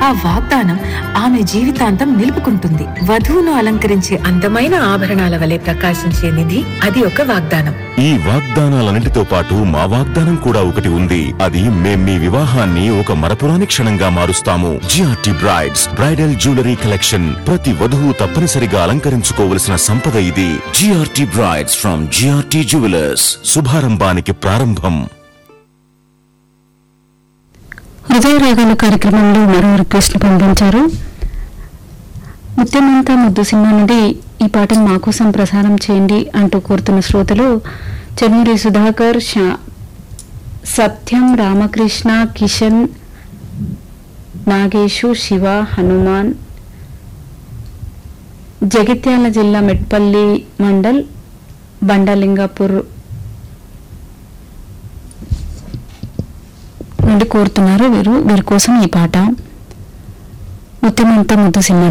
ఆ వాగ్దానం ఆమె జీవితాంతం నిలుపుకుంటుంది వధువును అలంకరించే అందమైన ఆభరణాల వలె ప్రకాశించే నిధి అది ఒక వాగ్దానం ఈ వాగ్దానాలన్నింటితో పాటు మా వాగ్దానం కూడా ఒకటి ఉంది అది మేం మీ వివాహాన్ని ఒక మరపురాని క్షణంగా మారుస్తాము GRT brides bridal jewellery collection ప్రతి వధువు తప్పనిసరిగా అలంకరించుకోవలసిన సంపద ఇది GRT brides from GRT jewellers శుభారంభానికి ప్రారంభం హృదయ రాగాలు కార్యక్రమంలో మరో రిక్వెస్ట్ పంపించారు ముత్యమంతా ముద్దు సినిమా నుండి ఈ పాటను మా కోసం ప్రసారం చేయండి అంటూ కోరుతున్న శ్రోతలు చెన్నూరి సుధాకర్ షా సత్యం రామకృష్ణ కిషన్ నాగేషు శివ హనుమాన్ జగిత్యాల జిల్లా మెట్పల్లి మండల్ బండలింగాపూర్ నుండి కోరుతున్నారు వీరు వీరి కోసం ఈ పాట ముత్యమంతా ముద్దు సినిమా